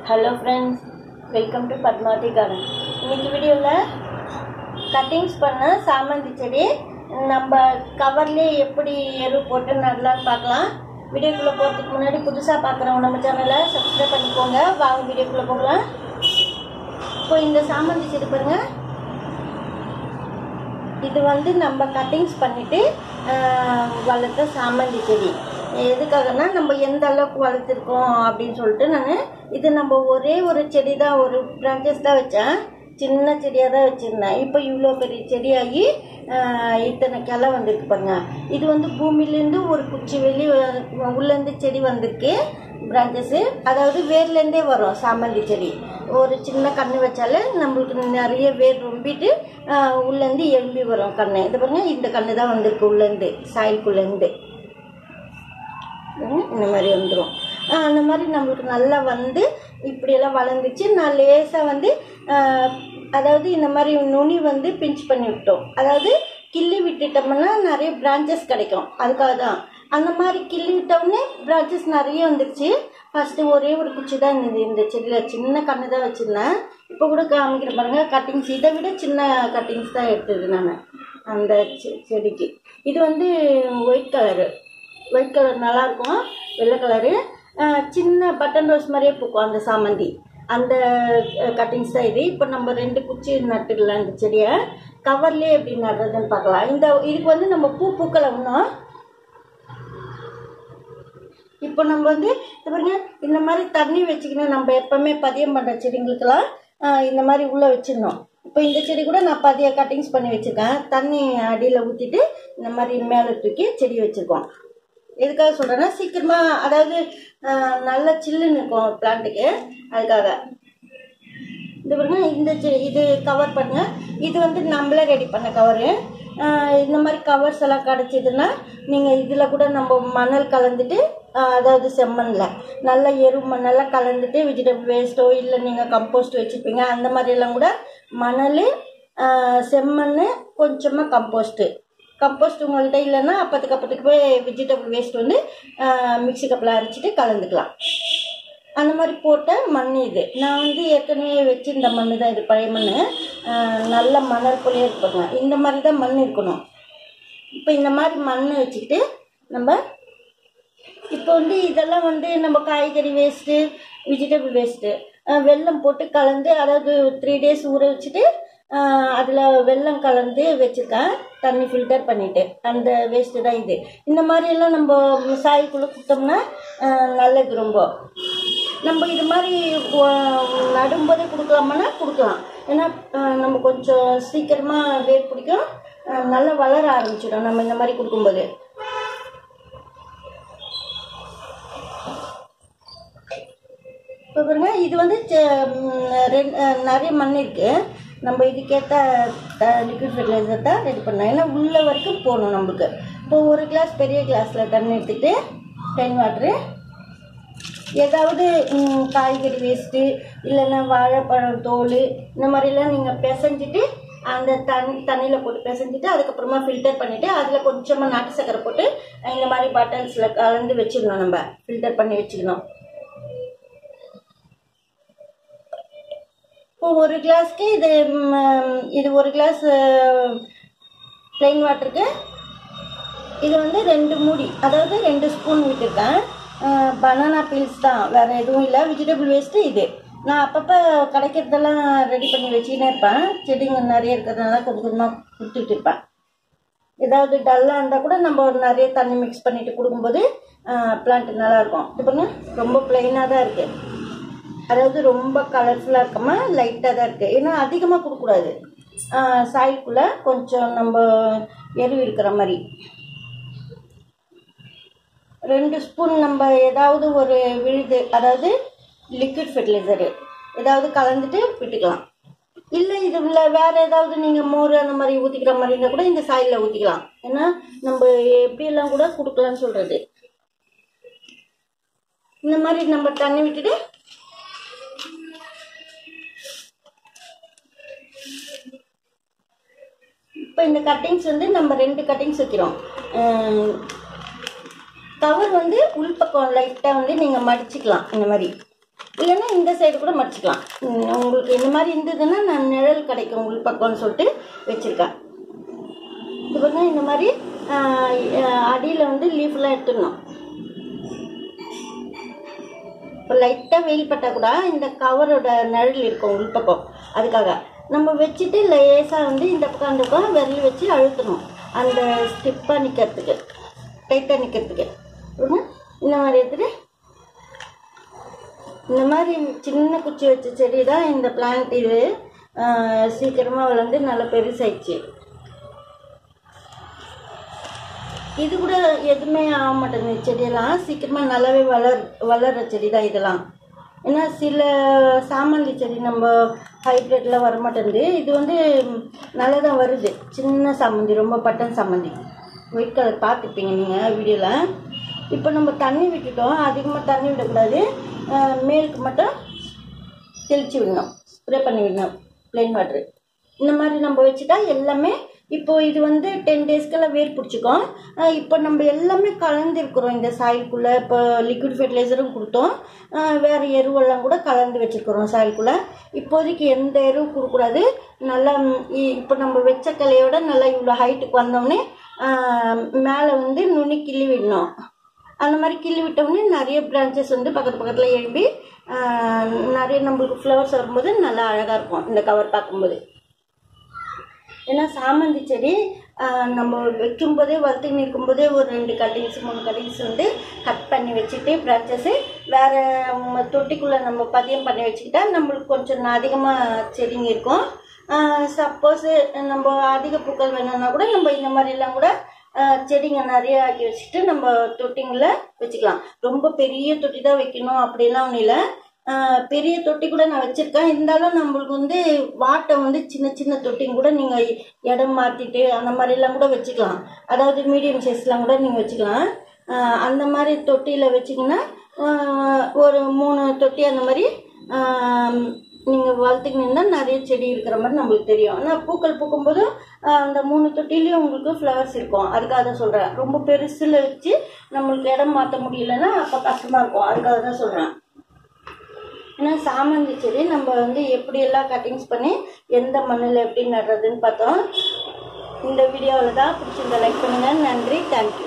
hello friends welcome to Padmavathi garden இன்னைக்கு வீடியோவில் cuttings பண்ண சாமந்தி செடி நம்ம கவர்லேயே எப்படி எரு போட்டு நடலான்னு பார்க்கலாம் வீடியோக்குள்ளே போகிறதுக்கு முன்னாடி புதுசாக பார்க்குறவங்க நம்ம சேனலை சப்ஸ்கிரைப் பண்ணிக்கோங்க வாங்க வீடியோக்குள்ளே போகலாம் இப்போ இந்த சாமந்தி செடி பாருங்கள் இது வந்து நம்ம கட்டிங்ஸ் பண்ணிட்டு ஆஹ், வளர்த்த சாமந்தி செடி எதுக்காகனா நம்ம எந்த அளவுக்கு வளர்த்துருக்கோம் அப்படின்னு சொல்லிட்டு நான் இது நம்ம ஒரே ஒரு செடி தான் ஒரு பிரான்ச்சஸ் தான் வச்சேன் சின்ன செடியாக தான் வச்சுருந்தேன் இப்போ இவ்வளோ பெரிய செடியாகி ஆஹ், இத்தனை கிளை வந்திருக்கு பாருங்க இது வந்து பூமியிலேருந்து ஒரு குச்சி வெளியே உள்ளேருந்து செடி வந்திருக்கு பிரான்ச்சஸ்ஸு அதாவது வேர்லேருந்தே வரும் சாமந்தி செடி ஒரு சின்ன கன்று வச்சாலே நம்மளுக்கு நிறைய வேர் ரொம்பிட்டு ஆஹ், உள்ளேருந்து எலும்பி வரும் கன்று இது பாருங்க இந்த கன்று தான் வந்திருக்கு உள்ளேருந்து சாயலுக்குள்ளேருந்து பாருங்க, இந்த மாதிரி வந்துடும் அந்த மாதிரி நம்மளுக்கு நல்லா வந்து இப்படியெல்லாம் வளர்ந்துச்சு நான் லேசாக வந்து ஆஹ், அதாவது இந்த மாதிரி நுனி வந்து பிஞ்ச் பண்ணி விட்டோம் அதாவது கிள்ளி விட்டுட்டோம்னா நிறைய பிரான்ச்சஸ் கிடைக்கும் அதுக்காக தான் அந்த மாதிரி கிள்ளி விட்டோடனே பிரான்ச்சஸ் நிறைய வந்துருச்சு ஃபஸ்ட்டு ஒரே ஒரு குச்சி தான் இருந்தது இந்த செடியில் சின்ன கன்று தான் வச்சுருந்தேன் இப்போ கூட காமிக்கிற பாருங்க கட்டிங்ஸ் இதை விட சின்ன கட்டிங்ஸ் தான் எடுத்தது நான் அந்த செ- செடிக்கு இது வந்து ஒயிட் கலரு ஒயிட் கலர் நல்லாயிருக்கும் வெள்ளை கலரு சின்ன பட்டன் ரோஸ் மாதிரியே பூக்கும் அந்த சாமந்தி அந்த கட்டிங்ஸ் தான் இது இப்போ நம்ம ரெண்டு குச்சி நட்டுடலாம் இந்த செடியை கவர்லேயே எப்படி நடுறதுன்னு பார்க்கலாம் இந்த இதுக்கு வந்து நம்ம பூ பூக்களை இன்னும் இப்போ நம்ம வந்து இது பாருங்க இந்த மாதிரி தண்ணி வச்சுக்கணும் நம்ம எப்பவுமே பதியம் பண்ணுற செடிங்களுக்கெல்லாம் ஆஹ், இந்த மாதிரி உள்ளே வச்சிடணும் இப்போ இந்த செடி கூட நான் பதிய கட்டிங்ஸ் பண்ணி வச்சுருக்கேன் தண்ணி அடியில் ஊற்றிட்டு இந்த மாதிரி மேலே தூக்கி செடி வச்சுருக்கோம் எதுக்காக சொல்கிறேன்னா சீக்கிரமாக அதாவது ஆஹ், நல்லா சில்லுன்னு இருக்கும் பிளான்ட்டுக்கு அதுக்காக இது பாருங்க இந்த செ- இது கவர் பண்ணுங்க இது வந்து நம்மளே ரெடி பண்ண கவரு இந்த மாதிரி கவர்ஸ் எல்லாம் கிடச்சிதுன்னா நீங்கள் இதில் கூட நம்ம மணல் கலந்துட்டு ஆஹ், அதாவது செம்மண்ணில் நல்ல எரு மண்ணெல்லாம் கலந்துட்டு வெஜிடபிள் வேஸ்ட்டோ இல்லை நீங்கள் கம்போஸ்ட் வச்சுருப்பீங்க அந்த மாதிரியெல்லாம் கூட மணல் ஆஹ், செம்மண் கொஞ்சமாக கம்போஸ்ட்டு கம்போஸ்ட் உங்கள்கிட்ட இல்லைன்னா அப்போதுக்கு அப்போதுக்கு போய் வெஜிடபிள் வேஸ்ட் வந்து மிக்ஸி கப்பில் அரைச்சிட்டு கலந்துக்கலாம் அந்த மாதிரி போட்ட மண் இது நான் வந்து ஏற்கனவே வச்சிருந்த மண் தான் இது பழைய மண் நல்ல மணல் போலே இருப்பாங்க இந்த மாதிரி தான் மண் இருக்கணும் இப்போ இந்த மாதிரி மண் வச்சுக்கிட்டு நம்ம இப்போ வந்து இதெல்லாம் வந்து நம்ம காய்கறி வேஸ்ட்டு வெஜிடபிள் வேஸ்ட்டு வெல்லம் போட்டு கலந்து அதாவது த்ரீ டேஸ் ஊற வச்சுட்டு அதில் வெல்லம் கலந்து வச்சுருக்கேன் தண்ணி ஃபில்டர் பண்ணிவிட்டு அந்த வேஸ்ட்டு தான் இது இந்த மாதிரியெல்லாம் நம்ம சாய்க்குள்ளே கொடுத்தோம்னா ஆஹ், நல்லது ரொம்ப நம்ம இது மாதிரி ஒ- நடும்போதே கொடுக்கலாமான்னா கொடுக்கலாம் ஏன்னா ஆஹ், நம்ம கொஞ்சம் சீக்கிரமாக வேர் பிடிக்கும் ஆஹ், நல்லா வளர ஆரம்பிச்சிடும் நம்ம இந்த மாதிரி கொடுக்கும்போது இப்போ பாருங்க இது வந்து செ- ம், ரெண்டு அஹ், நிறைய மண் இருக்கு நம்ம இதுக்கேற்ற லிக்விட் ஃபெர்டிலைசர் தான் ரெடி பண்ணோம் ஏன்னா உள்ள வரைக்கும் போகணும் நம்மளுக்கு இப்போ ஒரு கிளாஸ் பெரிய கிளாஸில் தண்ணி எடுத்துக்கிட்டு டைன் வாட்ரு ஏதாவது ம், காய்கறி வேஸ்ட்டு இல்லைன்னா வாழைப்பழம் தோல் இந்த மாதிரிலாம் நீங்கள் பிசைஞ்சிட்டு அந்த தண்ணி தண்ணியில் போட்டு பிசைஞ்சிட்டு அதுக்கப்புறமா ஃபில்டர் பண்ணிவிட்டு அதில் கொஞ்சமாக நாட்டு சக்கரை போட்டு இந்த மாதிரி பாட்டில்ஸில் கலந்து வச்சிடணும் நம்ம ஃபில்டர் பண்ணி வச்சுக்கணும் இப்போ ஒரு கிளாஸ்க்கு இது ம், இது ஒரு கிளாஸ் ப்ளைன் வாட்டருக்கு இது வந்து ரெண்டு மூடி அதாவது ரெண்டு ஸ்பூன் விட்டுருக்கேன் பனானா பீல்ஸ் தான் வேறு எதுவும் இல்லை வெஜிடபிள் வேஸ்ட்டு இது நான் அப்பப்போ கிடைக்கிறதெல்லாம் ரெடி பண்ணி வச்சுக்கினே இருப்பேன் செடிங்க நிறைய இருக்கிறதுனால கொஞ்சம் கொஞ்சமாக கொடுத்துட்டு இருப்பேன் ஏதாவது டல்லாக இருந்தால் கூட நம்ம ஒரு நிறைய தண்ணி மிக்ஸ் பண்ணிட்டு கொடுக்கும்போது பிளான்ட் நல்லாயிருக்கும் இது பாருங்க ரொம்ப பிளெயினாக தான் இருக்குது அதாவது ரொம்ப கலர்ஃபுல்லாக இருக்காம லைட்டாக தான் இருக்குது ஏன்னா அதிகமாக கொடுக்கக்கூடாது சாய்க்குள்ளே கொஞ்சம் நம்ம எரு இருக்கிற மாதிரி ரெண்டு ஸ்பூன் நம்ம ஏதாவது ஒரு விழுது அதாவது லிக்விட் ஃபெர்டிலைசரு ஏதாவது கலந்துட்டு விட்டுக்கலாம் இல்லை இதுல வேற ஏதாவது நீங்கள் மோர் அந்த மாதிரி ஊற்றிக்கிற மாதிரி இருந்தால் கூட இந்த சாயிலில் ஊற்றிக்கலாம் ஏன்னா நம்ம எப்படியெல்லாம் கூட கொடுக்கலான்னு சொல்கிறது இந்த மாதிரி நம்ம தண்ணி விட்டுட்டு இப்போ இந்த கட்டிங்ஸ் வந்து நம்ம ரெண்டு கட்டிங்ஸ் வைக்கிறோம் கவர் வந்து உள்பக்கம் லைட்டாக வந்து நீங்கள் மடிச்சுக்கலாம் இந்த மாதிரி இல்லைன்னா இந்த சைடு கூட மடிச்சுக்கலாம் ம், உங்களுக்கு இந்த மாதிரி இருந்ததுன்னா நான் நிழல் கிடைக்கும் உங்களுக்கு பக்கம்னு சொல்லிட்டு வச்சுருக்கேன் இது பாருங்க இந்த மாதிரி அடியில் வந்து லீஃப்லாம் எடுத்துடணும் இப்போ லைட்டாக வெயில் பட்டால் கூட இந்த கவரோட நிழல் இருக்கும் உள்பக்கம் அதுக்காக நம்ம வச்சுட்டு லேசாக வந்து இந்த பக்கம் அந்த பக்கம் விரல் வச்சு அழுத்தணும் அந்த ஸ்டிப்பாக நிற்கிறதுக்கு டைட்டாக நிற்கிறதுக்கு இந்த மாதிரி எடுத்துட்டு இந்த மாதிரி சின்ன குச்சி வச்ச செடி தான் இந்த பிளான்ட் இது சீக்கிரமாக வளர்ந்து நல்லா பெருசாயிடுச்சு இது கூட எதுவுமே ஆக மாட்டேங்குது செடியெல்லாம் சீக்கிரமாக நல்லாவே வளர் வளர்கிற செடி தான் இதெல்லாம் ஏன்னா சில சாமந்தி செடி நம்ம ஹைப்ரிட்டில் வர மாட்டேங்குது இது வந்து நல்லா தான் வருது சின்ன சாமந்தி ரொம்ப பட்டன் சாமந்தி ஒயிட் கலர் பார்த்துப்பீங்க நீங்கள் வீடியோவில் இப்போ நம்ம தண்ணி விட்டுட்டோம் அதிகமாக தண்ணி விடக்கூடாது அஹ் மேலுக்கு மட்டும் தெளிச்சு விடணும் ஸ்ப்ரே பண்ணி விடணும் ப்ளெயின் வாட்ரு இந்த மாதிரி நம்ம வச்சுட்டா எல்லாமே இப்போ இது வந்து டென் டேஸ்க்கெல்லாம் வேர் பிடிச்சிக்கும் அஹ் இப்போ நம்ம எல்லாமே கலந்துருக்குறோம் இந்த சாயிலுக்குள்ளே இப்போ லிக்விட் ஃபெர்டிலைசரும் கொடுத்தோம் அஹ் வேறு எருவெல்லாம் கூட கலந்து வச்சுருக்குறோம் சாயிலுக்குள்ளே இப்போதைக்கு எந்த எருவும் கொடுக்கூடாது நல்லா ம், இ- இப்போ நம்ம வச்ச கிளையோட நல்லா இவ்வளோ ஹைட்டுக்கு வந்தோடனே மேலே வந்து நுனி கிள்ளி விடணும் அந்த மாதிரி கிள்ளி விட்டோம்னே நிறைய பிரான்ச்சஸ் வந்து பக்கத்து பக்கத்தில் எழுப்பி ஆஹ், நிறைய நம்மளுக்கு ஃப்ளவர்ஸ் வரும்போது நல்லா அழகாக இருக்கும் இந்த கவர் பார்க்கும்போது ஏன்னா சாமந்தி செடி ஆஹ், நம்ம வைக்கும்போதே வளர்த்துன்னு இருக்கும்போதே ஒரு ரெண்டு கட்டிங்ஸ் மூணு கட்டிங்ஸ் வந்து கட் பண்ணி வச்சுட்டு பிரான்ச்சஸு வேறு தொட்டிக்குள்ளே நம்ம பதியம் பண்ணி வச்சுக்கிட்டா நம்மளுக்கு கொஞ்சம் அதிகமாக செடிங்க இருக்கும் சப்போஸ் நம்ம அதிக பூக்கள் வேணும்னா கூட நம்ம இந்த மாதிரிலாம் கூட ஆஹ், செடிங்க நிறைய ஆக்கி வச்சுட்டு நம்ம தொட்டிங்களை வச்சுக்கலாம் ரொம்ப பெரிய தொட்டி தான் வைக்கணும் அப்படிலாம் ஒன்றும் இல்லை ஆஹ் பெரிய தொட்டி கூட நான் வச்சிருக்கேன் இருந்தாலும் நம்மளுக்கு வந்து வாட்டை வந்து சின்ன சின்ன தொட்டிங்க கூட நீங்கள் இடம் மாற்றிட்டு அந்த மாதிரிலாம் கூட வச்சுக்கலாம் அதாவது மீடியம் சைஸ்லாம் கூட நீங்கள் வச்சுக்கலாம் ஆஹ் அந்த மாதிரி தொட்டியில் வச்சிங்கன்னா ஆஹ் ஒரு மூணு தொட்டி அந்த மாதிரி நீங்கள் வளர்த்துக்கினீங்கன்னா நிறைய செடி இருக்கிற மாதிரி நம்மளுக்கு தெரியும் ஆனால் பூக்கள் பூக்கும்போது ஆஹ் அந்த மூணு தொட்டிலையும் உங்களுக்கு ஃப்ளவர்ஸ் இருக்கும் அதுக்காக தான் சொல்கிறேன் ரொம்ப பெருசில் வச்சு நம்மளுக்கு இடம் மாற்ற முடியலன்னா அப்போ கஷ்டமாக இருக்கும் அதுக்காக தான் சொல்கிறேன் ஏன்னா சாமந்தி செடி நம்ம வந்து எப்படியெல்லாம் கட்டிங்ஸ் பண்ணி எந்த மண்ணில் எப்படி நடுறதுன்னு பார்த்தோம் இந்த வீடியோவில் தான் பிடிச்சிருந்த லைக் பண்ணுங்கள் நன்றி தேங்க்யூ